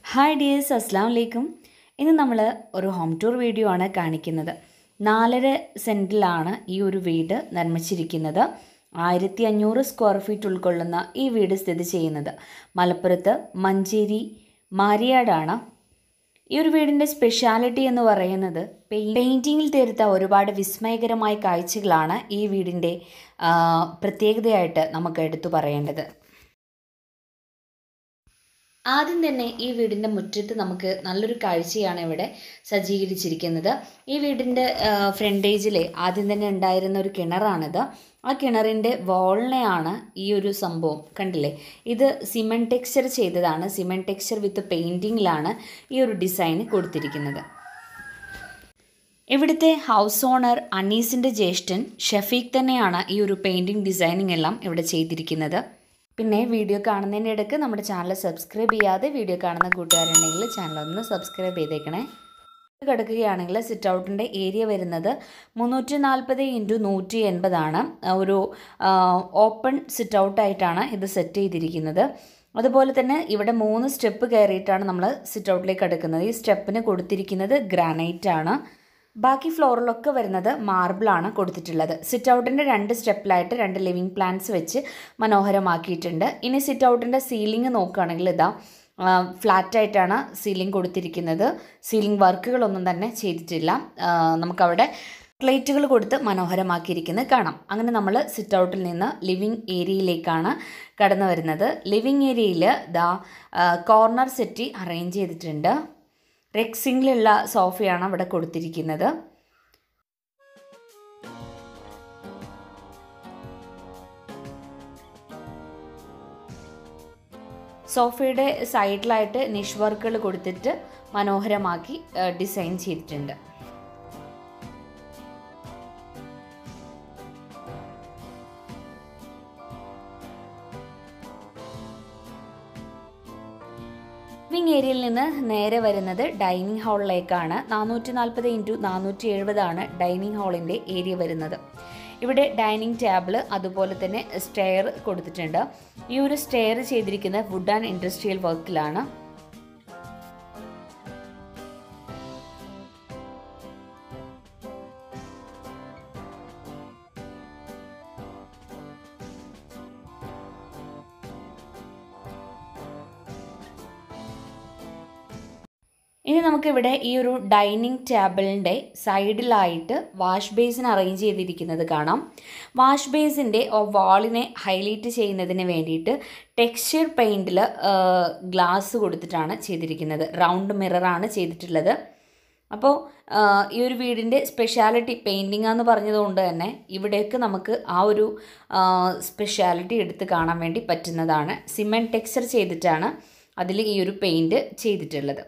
hi dears അസ്സാം വലൈക്കും ഇന്ന് നമ്മൾ ഒരു ഹോം ടൂർ വീഡിയോ ആണ് കാണിക്കുന്നത് നാലര സെൻറ്റിലാണ് ഈ ഒരു വീട് നിർമ്മിച്ചിരിക്കുന്നത് ആയിരത്തി അഞ്ഞൂറ് സ്ക്വയർ ഫീറ്റ് ഉൾക്കൊള്ളുന്ന ഈ വീട് സ്ഥിതി ചെയ്യുന്നത് മലപ്പുറത്ത് മഞ്ചേരി മാരിയാടാണ് ഈ ഒരു വീടിൻ്റെ സ്പെഷ്യാലിറ്റി എന്ന് പറയുന്നത് പെയിൻറ്റിങ്ങിൽ തീർത്ത ഒരുപാട് വിസ്മയകരമായ കാഴ്ചകളാണ് ഈ വീടിൻ്റെ ആ, പ്രത്യേകതയായിട്ട് നമുക്ക് എടുത്തു പറയേണ്ടത് ആദ്യം തന്നെ ഈ വീടിൻ്റെ മുറ്റത്ത് നമുക്ക് നല്ലൊരു കാഴ്ചയാണ് ഇവിടെ സജ്ജീകരിച്ചിരിക്കുന്നത് ഈ വീടിൻ്റെ ഫ്രണ്ടേജിൽ ആദ്യം തന്നെ ഉണ്ടായിരുന്ന ഒരു കിണറാണിത് ആ കിണറിൻ്റെ വോളിനെയാണ് ഈ ഒരു സംഭവം കണ്ടില്ലേ ഇത് സിമെൻറ്റ് ടെക്സ്ചർ ചെയ്തതാണ് സിമെൻറ്റ് ടെക്സ്ചർ വിത്ത് പെയിൻറ്റിങ്ങിലാണ് ഈ ഒരു ഡിസൈൻ കൊടുത്തിരിക്കുന്നത് ഇവിടുത്തെ ഹൗസ് ഓണർ അനീസിൻ്റെ ജ്യേഷ്ഠൻ ഷഫീഖ് തന്നെയാണ് ഈ ഒരു പെയിൻറ്റിങ് ഡിസൈനിങ് എല്ലാം ഇവിടെ ചെയ്തിരിക്കുന്നത് പിന്നെ വീഡിയോ കാണുന്നതിൻ്റെ ഇടയ്ക്ക് നമ്മുടെ ചാനൽ സബ്സ്ക്രൈബ് ചെയ്യാതെ വീഡിയോ കാണുന്ന കൂട്ടുകാരുണ്ടെങ്കിൽ ചാനൽ ഒന്ന് സബ്സ്ക്രൈബ് ചെയ്തേക്കണേ കിടക്കുകയാണെങ്കിൽ സിറ്റ് ഔട്ടിൻ്റെ ഏരിയ വരുന്നത് മുന്നൂറ്റി നാൽപ്പത് ഇൻറ്റു നൂറ്റി എൺപതാണ് ഒരു ഓപ്പൺ സിറ്റ് ഔട്ടായിട്ടാണ് ഇത് സെറ്റ് ചെയ്തിരിക്കുന്നത് അതുപോലെ തന്നെ ഇവിടെ മൂന്ന് സ്റ്റെപ്പ് കയറിയിട്ടാണ് നമ്മൾ സിറ്റ് ഔട്ടിലേക്ക് എടുക്കുന്നത് ഈ സ്റ്റെപ്പിന് കൊടുത്തിരിക്കുന്നത് ഗ്രാനൈറ്റ് ആണ് ബാക്കി ഫ്ലോറിലൊക്കെ വരുന്നത് മാർബിളാണ് കൊടുത്തിട്ടുള്ളത് സിറ്റ് ഔട്ടിൻ്റെ രണ്ട് സ്റ്റെപ്പിലായിട്ട് രണ്ട് ലിവിങ് പ്ലാന്റ്സ് വെച്ച് മനോഹരമാക്കിയിട്ടുണ്ട് ഇനി സിറ്റ് ഔട്ടിൻ്റെ സീലിംഗ് നോക്കുകയാണെങ്കിൽ ഇതാ ഫ്ലാറ്റായിട്ടാണ് സീലിംഗ് കൊടുത്തിരിക്കുന്നത് സീലിംഗ് വർക്കുകളൊന്നും തന്നെ ചെയ്തിട്ടില്ല ആ, നമുക്കവിടെ പ്ലേറ്റുകൾ കൊടുത്ത് മനോഹരമാക്കിയിരിക്കുന്നത് കാണാം അങ്ങനെ നമ്മൾ സിറ്റ് ഔട്ടിൽ നിന്ന് ലിവിങ് ഏരിയയിലേക്കാണ് കടന്നു വരുന്നത് ലിവിങ് ഏരിയയിൽ ദാ കോർണർ സെറ്റി അറേഞ്ച് ചെയ്തിട്ടുണ്ട് റെക്സിങ്ങിലുള്ള സോഫയാണ് അവിടെ കൊടുത്തിരിക്കുന്നത് സോഫയുടെ സൈഡിലായിട്ട് നിഷ് വർക്കുകൾ കൊടുത്തിട്ട് മനോഹരമാക്കി ഡിസൈൻ ചെയ്തിട്ടുണ്ട് ലിവിങ് ഏരിയയിൽ നിന്ന് നേരെ വരുന്നത് ഡൈനിങ് ഹാളിലേക്കാണ് നാനൂറ്റി നാൽപ്പത് ഇൻറ്റു നാനൂറ്റി എഴുപതാണ് ഡൈനിങ് ഹാളിൻ്റെ ഏരിയ വരുന്നത് ഇവിടെ ഡൈനിങ് ടേബിൾ അതുപോലെ തന്നെ സ്റ്റെയർ കൊടുത്തിട്ടുണ്ട് ഈ ഒരു സ്റ്റെയർ ചെയ്തിരിക്കുന്നത് വുഡ് ആൻഡ് ഇൻഡസ്ട്രിയൽ വർക്കിലാണ് ഇനി നമുക്കിവിടെ ഈ ഒരു ഡൈനിങ് ടേബിളിൻ്റെ സൈഡിലായിട്ട് വാഷ് ബേസിൻ അറേഞ്ച് ചെയ്തിരിക്കുന്നത് കാണാം വാഷ് ബേസിൻ്റെ വാളിനെ ഹൈലൈറ്റ് ചെയ്യുന്നതിന് വേണ്ടിയിട്ട് ടെക്സ്ചർ പെയിൻറ്റിൽ ഗ്ലാസ് കൊടുത്തിട്ടാണ് ചെയ്തിരിക്കുന്നത് റൗണ്ട് മിററാണ് ചെയ്തിട്ടുള്ളത് അപ്പോൾ ആ, ഈ ഒരു വീടിൻ്റെ സ്പെഷ്യാലിറ്റി പെയിൻറ്റിംഗ് എന്ന് പറഞ്ഞതുകൊണ്ട് തന്നെ ഇവിടേക്ക് നമുക്ക് ആ ഒരു സ്പെഷ്യാലിറ്റി എടുത്ത് കാണാൻ വേണ്ടി പറ്റുന്നതാണ് സിമെൻറ്റ് ടെക്സ്ചർ ചെയ്തിട്ടാണ് അതിൽ ഈ ഒരു പെയിൻറ്റ് ചെയ്തിട്ടുള്ളത്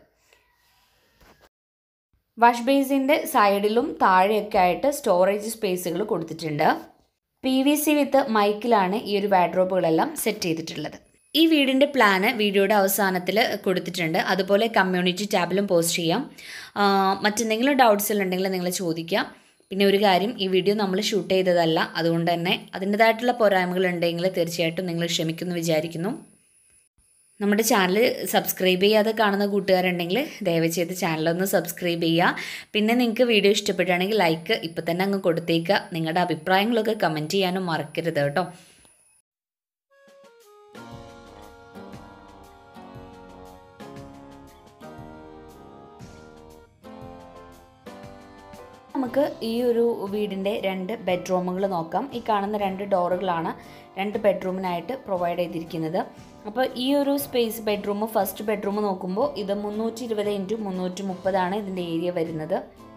വാഷ് ബേസിൻ്റെ സൈഡിലും താഴെയൊക്കെ ആയിട്ട് സ്റ്റോറേജ് സ്പേസുകൾ കൊടുത്തിട്ടുണ്ട് പി വി സി വിത്ത് മൈക്കിലാണ് ഈ ഒരു വാഡ്രോബുകളെല്ലാം സെറ്റ് ചെയ്തിട്ടുള്ളത് ഈ വീടിൻ്റെ പ്ലാന് വീഡിയോയുടെ അവസാനത്തിൽ കൊടുത്തിട്ടുണ്ട് അതുപോലെ കമ്മ്യൂണിറ്റി ടാബിലും പോസ്റ്റ് ചെയ്യാം ആ, മറ്റെന്തെങ്കിലും ഡൗട്ട്സ് ഉണ്ടെങ്കിൽ നിങ്ങൾ ചോദിക്കാം പിന്നെ ഒരു കാര്യം ഈ വീഡിയോ നമ്മൾ ഷൂട്ട് ചെയ്തതല്ല അതുകൊണ്ട് തന്നെ അതിൻ്റെതായിട്ടുള്ള പോരായ്മകൾ ഉണ്ടെങ്കിൽ തീർച്ചയായിട്ടും നിങ്ങൾ ക്ഷമിക്കുമെന്ന് വിചാരിക്കുന്നു നമ്മുടെ ചാനൽ സബ്സ്ക്രൈബ് ചെയ്യാതെ കാണുന്ന കൂട്ടുകാരുണ്ടെങ്കിൽ ദയവ് ചെയ്ത് ചാനലൊന്ന് സബ്സ്ക്രൈബ് ചെയ്യുക പിന്നെ നിങ്ങൾക്ക് വീഡിയോ ഇഷ്ടപ്പെടുകയാണെങ്കിൽ ലൈക്ക് ഇപ്പം തന്നെ അങ്ങ് കൊടുത്തേക്കുക നിങ്ങളുടെ അഭിപ്രായങ്ങളൊക്കെ കമൻറ്റ് ചെയ്യാനും മറക്കരുത് കേട്ടോ നമുക്ക് ഈ ഒരു വീടിൻ്റെ രണ്ട് ബെഡ്റൂമുകൾ നോക്കാം ഈ കാണുന്ന രണ്ട് ഡോറുകളാണ് രണ്ട് ബെഡ്റൂമിനായിട്ട് പ്രൊവൈഡ് ചെയ്തിരിക്കുന്നത് അപ്പോൾ ഈ ഒരു സ്പേസ് ബെഡ്റൂം ഫസ്റ്റ് ബെഡ്റൂം നോക്കുമ്പോൾ ഇത് മുന്നൂറ്റി ഇരുപത് ഇൻറ്റു മുന്നൂറ്റി മുപ്പതാണ് ഇതിൻ്റെ ഏരിയ വരുന്നത്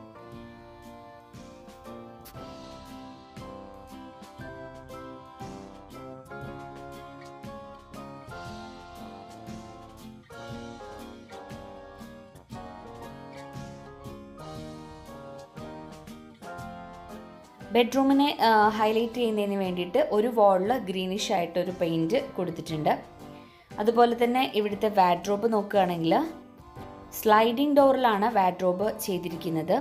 ബെഡ്റൂമിനെ ഹൈലൈറ്റ് ചെയ്യുന്നതിന് വേണ്ടിയിട്ട് ഒരു വാളിൽ ഗ്രീനിഷ് ആയിട്ടൊരു പെയിൻറ്റ് കൊടുത്തിട്ടുണ്ട് അതുപോലെ തന്നെ ഇവിടുത്തെ വാഡ്രോബ് നോക്കുകയാണെങ്കിൽ സ്ലൈഡിംഗ് ഡോറിലാണ് വാഡ്രോബ് ചെയ്തിരിക്കുന്നത്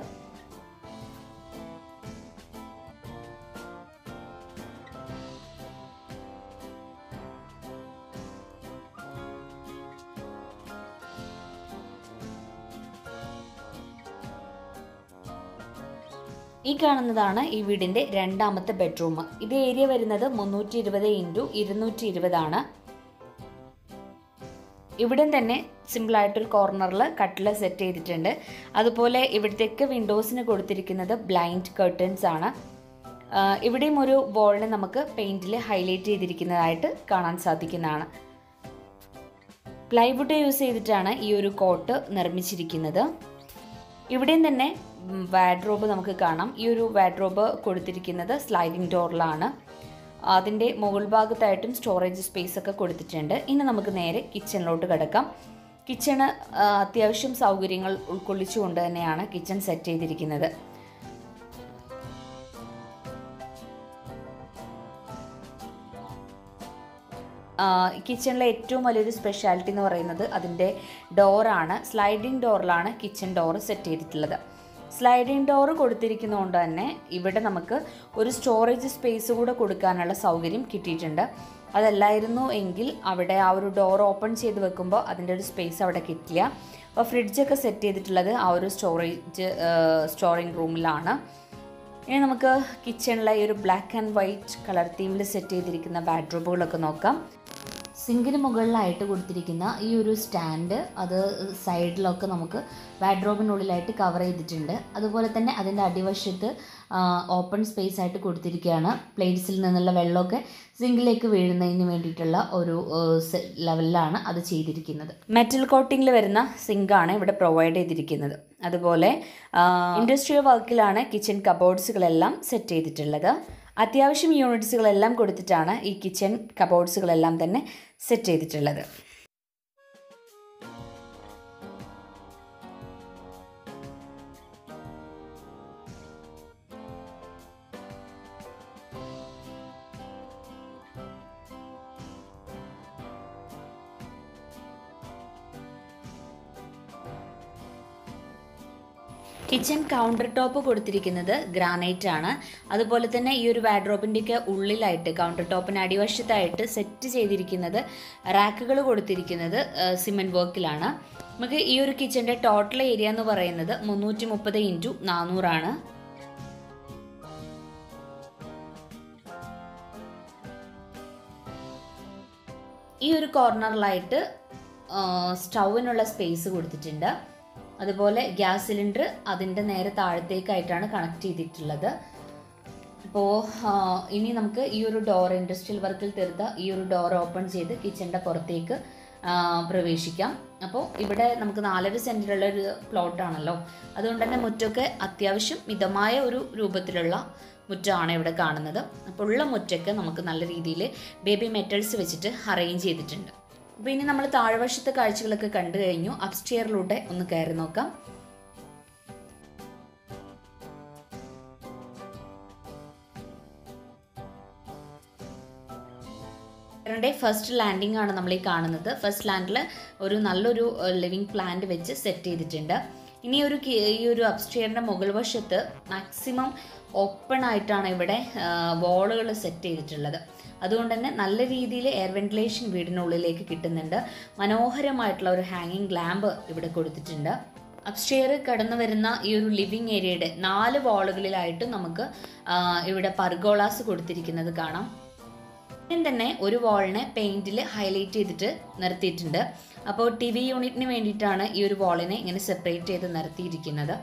ഈ കാണുന്നതാണ് ഈ വീടിൻ്റെ രണ്ടാമത്തെ ബെഡ്റൂം ഇത് ഏരിയ വരുന്നത് മുന്നൂറ്റി ഇരുപത് ഇൻറ്റു ഇരുന്നൂറ്റി ഇരുപതാണ് ഇവിടെ തന്നെ സിമ്പിളായിട്ടൊരു കോർണറിൽ കട്ടിൽ സെറ്റ് ചെയ്തിട്ടുണ്ട് അതുപോലെ ഇവിടത്തേക്ക് വിൻഡോസിന് കൊടുത്തിരിക്കുന്നത് ബ്ലൈൻഡ് കർട്ടൻസ് ആണ് ആഹ് ഇവിടെയും ഒരു വോളിനെ നമുക്ക് പെയിൻറ്റിൽ ഹൈലൈറ്റ് ചെയ്തിരിക്കുന്നതായിട്ട് കാണാൻ സാധിക്കുന്നതാണ് പ്ലൈവുഡ് യൂസ് ചെയ്തിട്ടാണ് ഈ ഒരു കോട്ട് നിർമ്മിച്ചിരിക്കുന്നത് ഇവിടെയും തന്നെ വാഡ്രോബ് നമുക്ക് കാണാം ഈ ഒരു വാഡ്രോബ് കൊടുത്തിരിക്കുന്നത് സ്ലൈഡിംഗ് ഡോറിലാണ് അതിൻ്റെ മുകൾ ഭാഗത്തായിട്ടും സ്റ്റോറേജ് സ്പേസ് ഒക്കെ കൊടുത്തിട്ടുണ്ട് ഇനി നമുക്ക് നേരെ കിച്ചണിലോട്ട് കിടക്കാം കിച്ചണ് അത്യാവശ്യം സൗകര്യങ്ങൾ ഉൾക്കൊള്ളിച്ചുകൊണ്ട് തന്നെയാണ് കിച്ചൺ സെറ്റ് ചെയ്തിരിക്കുന്നത് കിച്ചണിലെ ഏറ്റവും വലിയൊരു സ്പെഷ്യാലിറ്റി എന്ന് പറയുന്നത് അതിൻ്റെ ഡോറാണ് സ്ലൈഡിംഗ് ഡോറിലാണ് കിച്ചൺ ഡോർ സെറ്റ് ചെയ്തിട്ടുള്ളത് സ്ലൈഡിംഗ് ഡോർ കൊടുത്തിരിക്കുന്നതുകൊണ്ട് തന്നെ ഇവിടെ നമുക്ക് ഒരു സ്റ്റോറേജ് സ്പേസ് കൂടെ കൊടുക്കാനുള്ള സൗകര്യം കിട്ടിയിട്ടുണ്ട് അതല്ലായിരുന്നു എങ്കിൽ അവിടെ ആ ഒരു ഡോർ ഓപ്പൺ ചെയ്ത് വെക്കുമ്പോൾ അതിൻ്റെ ഒരു സ്പേസ് അവിടെ കിട്ടില്ല അപ്പോൾ ഫ്രിഡ്ജൊക്കെ സെറ്റ് ചെയ്തിട്ടുള്ളത് ആ ഒരു സ്റ്റോറേജ് സ്റ്റോറിങ് റൂമിലാണ് ഇനി നമുക്ക് കിച്ചണിലെ ഈ ഒരു ബ്ലാക്ക് ആൻഡ് വൈറ്റ് കളർ തീമിൽ സെറ്റ് ചെയ്തിരിക്കുന്ന ബാഡ്രോബുകളൊക്കെ നോക്കാം സിങ്കിന് മുകളിലായിട്ട് കൊടുത്തിരിക്കുന്ന ഈ ഒരു സ്റ്റാൻഡ് അത് സൈഡിലൊക്കെ നമുക്ക് വാഡ്രോബിനുള്ളിലായിട്ട് കവർ ചെയ്തിട്ടുണ്ട് അതുപോലെ തന്നെ അതിൻ്റെ അടിവശത്ത് ഓപ്പൺ സ്പേസ് ആയിട്ട് കൊടുത്തിരിക്കുകയാണ് പ്ലേറ്റ്സിൽ നിന്നുള്ള വെള്ളമൊക്കെ സിങ്കിലേക്ക് വീഴുന്നതിന് വേണ്ടിയിട്ടുള്ള ഒരു ലെവലിലാണ് അത് ചെയ്തിരിക്കുന്നത് മെറ്റൽ കോട്ടിങ്ങിൽ വരുന്ന സിങ്കാണ് ഇവിടെ പ്രൊവൈഡ് ചെയ്തിരിക്കുന്നത് അതുപോലെ ഇൻഡസ്ട്രിയൽ വർക്കിലാണ് കിച്ചൺ കബോർഡ്സുകളെല്ലാം സെറ്റ് ചെയ്തിട്ടുള്ളത് അത്യാവശ്യം യൂണിറ്റ്സുകളെല്ലാം കൊടുത്തിട്ടാണ് ഈ കിച്ചൺ കബോർഡ്സുകളെല്ലാം തന്നെ സെറ്റ് ചെയ്തിട്ടുള്ളത് കിച്ചൺ കൗണ്ടർ ടോപ്പ് കൊടുത്തിരിക്കുന്നത് ഗ്രാനൈറ്റ് ആണ് അതുപോലെ തന്നെ ഈ ഒരു വാഡ്രോബിൻ്റെയൊക്കെ ഉള്ളിലായിട്ട് കൗണ്ടർ ടോപ്പിന് അടിവശത്തായിട്ട് സെറ്റ് ചെയ്തിരിക്കുന്നത് റാക്കുകൾ കൊടുത്തിരിക്കുന്നത് സിമെൻറ്റ് വർക്കിലാണ് നമുക്ക് ഈ ഒരു കിച്ചൻ്റെ ടോട്ടൽ ഏരിയ എന്ന് പറയുന്നത് മുന്നൂറ്റി മുപ്പത് ഇൻറ്റു നാനൂറാണ് ഈ ഒരു കോർണറിലായിട്ട് സ്റ്റൗവിനുള്ള സ്പേസ് കൊടുത്തിട്ടുണ്ട് അതുപോലെ ഗ്യാസ് സിലിണ്ടർ അതിൻ്റെ നേരെ താഴത്തേക്കായിട്ടാണ് കണക്ട് ചെയ്തിട്ടുള്ളത് അപ്പോൾ ഇനി നമുക്ക് ഈ ഒരു ഡോർ ഇൻഡസ്ട്രിയൽ വർക്കിൽ തീർത്ത ഈ ഒരു ഡോർ ഓപ്പൺ ചെയ്ത് കിച്ചൻ്റെ പുറത്തേക്ക് പ്രവേശിക്കാം അപ്പോൾ ഇവിടെ നമുക്ക് നാലര സെൻറ്റിലുള്ള ഒരു പ്ലോട്ടാണല്ലോ അതുകൊണ്ട് തന്നെ മുറ്റമൊക്കെ അത്യാവശ്യം മിതമായ ഒരു രൂപത്തിലുള്ള മുറ്റമാണ് ഇവിടെ കാണുന്നത് അപ്പോൾ ഉള്ള മുറ്റൊക്കെ നമുക്ക് നല്ല രീതിയിൽ ബേബി മെറ്റൽസ് വെച്ചിട്ട് അറേഞ്ച് ചെയ്തിട്ടുണ്ട് അപ്പോൾ ഇനി നമ്മൾ താഴ്വശത്തെ കാഴ്ചകളൊക്കെ കണ്ടു കഴിഞ്ഞു അപ്സ്റ്റെയറിലൂടെ ഒന്ന് കയറി നോക്കാം ടെ ഫസ്റ്റ് ലാൻഡിംഗ് ആണ് നമ്മൾ ഈ കാണുന്നത് ഫസ്റ്റ് ലാൻഡിൽ ഒരു നല്ലൊരു ലിവിങ് പ്ലാന്റ് വെച്ച് സെറ്റ് ചെയ്തിട്ടുണ്ട് ഇനി ഒരു ഈ ഒരു അപ്സ്റ്റെയറിൻ്റെ മുകൾ വശത്ത് മാക്സിമം ഓപ്പൺ ആയിട്ടാണ് ഇവിടെ വോളുകൾ സെറ്റ് ചെയ്തിട്ടുള്ളത് അതുകൊണ്ട് തന്നെ നല്ല രീതിയിൽ എയർ വെന്റിലേഷൻ വീടിനുള്ളിലേക്ക് കിട്ടുന്നുണ്ട് മനോഹരമായിട്ടുള്ള ഒരു ഹാങ്ങിങ് ലാമ്പ് ഇവിടെ കൊടുത്തിട്ടുണ്ട് അപ്സ്റ്റെയർ കടന്നു വരുന്ന ഈ ഒരു ലിവിങ് ഏരിയയുടെ നാല് വാളുകളിലായിട്ട് നമുക്ക് ഇവിടെ പർഗോളാസ് കൊടുത്തിരിക്കുന്നത് കാണാം തന്നെ ഒരു വാളിനെ പെയിന്റിൽ ഹൈലൈറ്റ് ചെയ്തിട്ട് നിർത്തിയിട്ടുണ്ട് അപ്പോൾ ടി വി യൂണിറ്റിന് വേണ്ടിയിട്ടാണ് ഈ ഒരു വാളിനെ ഇങ്ങനെ സെപ്പറേറ്റ് ചെയ്ത് നിർത്തിയിരിക്കുന്നത്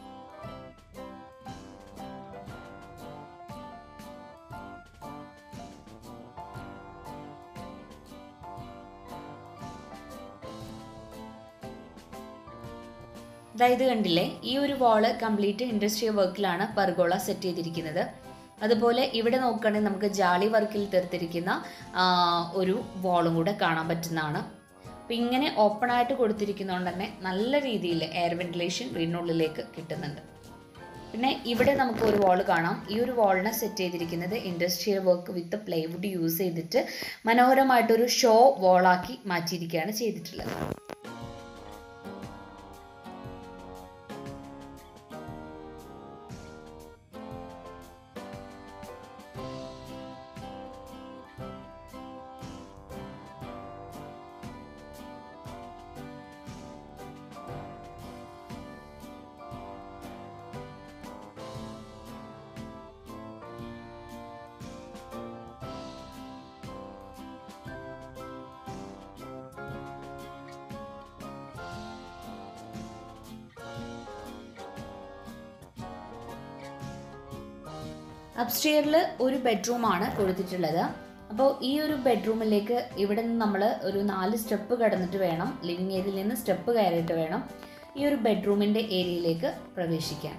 അതായത് കണ്ടില്ലേ ഈ ഒരു വാള് കംപ്ലീറ്റ് ഇൻഡസ്ട്രിയൽ വർക്കിലാണ് പർഗോള സെറ്റ് ചെയ്തിരിക്കുന്നത് അതുപോലെ ഇവിടെ നോക്കുകയാണെങ്കിൽ നമുക്ക് ജാളി വർക്കിൽ തീർത്തിരിക്കുന്ന ഒരു വാളും കൂടെ കാണാൻ പറ്റുന്നതാണ് അപ്പം ഇങ്ങനെ ഓപ്പൺ ആയിട്ട് കൊടുത്തിരിക്കുന്നതുകൊണ്ട് തന്നെ നല്ല രീതിയിൽ എയർ വെന്റിലേഷൻ വീടിനുള്ളിലേക്ക് കിട്ടുന്നുണ്ട് പിന്നെ ഇവിടെ നമുക്ക് ഒരു വാൾ കാണാം ഈ ഒരു വാളിനെ സെറ്റ് ചെയ്തിരിക്കുന്നത് industrial work with plywood use ചെയ്തിട്ട് മനോഹരമായിട്ടൊരു ഷോ വാളാക്കി മാറ്റിയിരിക്കുകയാണ് ചെയ്തിട്ടുള്ളത് അപ്സ്റ്റെയറിൽ ഒരു ബെഡ്റൂമാണ് കൊടുത്തിട്ടുള്ളത് അപ്പോൾ ഈ ഒരു ബെഡ്റൂമിലേക്ക് ഇവിടെ നിന്ന് നമ്മൾ ഒരു നാല് സ്റ്റെപ്പ് കടന്നിട്ട് വേണം ലിവിങ് ഏരിയയിൽ നിന്ന് സ്റ്റെപ്പ് കയറിയിട്ട് വേണം ഈ ഒരു ബെഡ്റൂമിൻ്റെ ഏരിയയിലേക്ക് പ്രവേശിക്കാൻ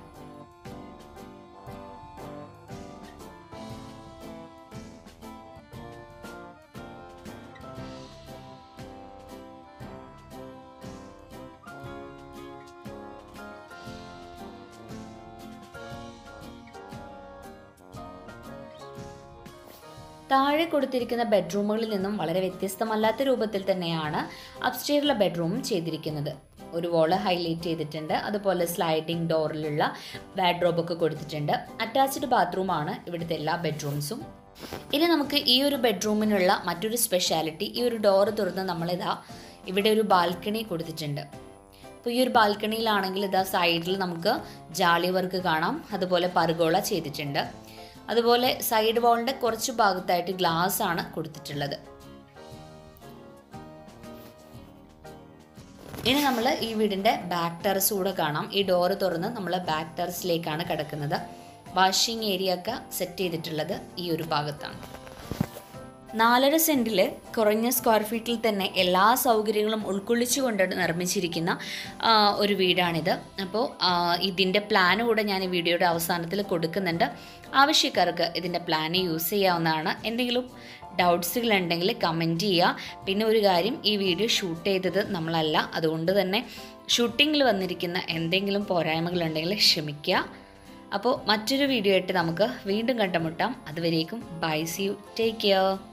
താഴെ കൊടുത്തിരിക്കുന്ന ബെഡ്റൂമുകളിൽ നിന്നും വളരെ വ്യത്യസ്തമല്ലാത്ത രൂപത്തിൽ തന്നെയാണ് അപ്സ്റ്റെയറിലെ ബെഡ്റൂമും ചെയ്തിരിക്കുന്നത് ഒരു വോള് ഹൈലൈറ്റ് ചെയ്തിട്ടുണ്ട് അതുപോലെ സ്ലൈഡിംഗ് ഡോറിലുള്ള ബാഡ്രോബൊക്കെ കൊടുത്തിട്ടുണ്ട് അറ്റാച്ച്ഡ് ബാത്റൂമാണ് ഇവിടുത്തെ എല്ലാ ബെഡ്റൂംസും ഇനി നമുക്ക് ഈ ഒരു ബെഡ്റൂമിനുള്ള മറ്റൊരു സ്പെഷ്യാലിറ്റി ഈ ഒരു ഡോറ് തുറന്ന് നമ്മളിതാ ഇവിടെ ഒരു ബാൽക്കണി കൊടുത്തിട്ടുണ്ട് അപ്പോൾ ഈ ഒരു ബാൽക്കണിയിലാണെങ്കിൽ ഇതാ സൈഡിൽ നമുക്ക് ജാളി വർക്ക് കാണാം അതുപോലെ പർഗോള ചെയ്തിട്ടുണ്ട് അതുപോലെ സൈഡ് വാളിൻ്റെ കുറച്ച് ഭാഗത്തായിട്ട് ഗ്ലാസ് ആണ് കൊടുത്തിട്ടുള്ളത് ഇനി നമ്മൾ ഈ വീടിൻ്റെ ബാക്ക് ടെറസ് കൂടെ കാണാം ഈ ഡോറ് തുറന്ന് നമ്മൾ ബാക്ക് ടെറസിലേക്കാണ് കിടക്കുന്നത് വാഷിംഗ് ഏരിയ ഒക്കെ സെറ്റ് ചെയ്തിട്ടുള്ളത് ഈ ഒരു ഭാഗത്താണ് നാലര സെൻറ്റിൽ കുറഞ്ഞ സ്ക്വയർ ഫീറ്റിൽ തന്നെ എല്ലാ സൗകര്യങ്ങളും ഉൾക്കൊള്ളിച്ചുകൊണ്ട് നിർമ്മിച്ചിരിക്കുന്ന ആ, ഒരു വീടാണിത് അപ്പോൾ ഇതിൻ്റെ പ്ലാൻ കൂടെ ഞാൻ ഈ വീഡിയോയുടെ അവസാനത്തിൽ കൊടുക്കുന്നുണ്ട് ആവശ്യക്കാർക്ക് ഇതിൻ്റെ പ്ലാൻ യൂസ് ചെയ്യാവുന്നതാണ് എന്തെങ്കിലും ഡൗട്ട്സുകൾ ഉണ്ടെങ്കിൽ കമൻറ്റ് ചെയ്യുക പിന്നെ ഒരു കാര്യം ഈ വീഡിയോ ഷൂട്ട് ചെയ്തത് നമ്മളല്ല അതുകൊണ്ട് തന്നെ ഷൂട്ടിങ്ങിൽ വന്നിരിക്കുന്ന എന്തെങ്കിലും പോരായ്മകളുണ്ടെങ്കിൽ ക്ഷമിക്കുക അപ്പോൾ മറ്റൊരു വീഡിയോ ആയിട്ട് നമുക്ക് വീണ്ടും കണ്ടുമുട്ടാം അതുവരേക്കും bye see you take care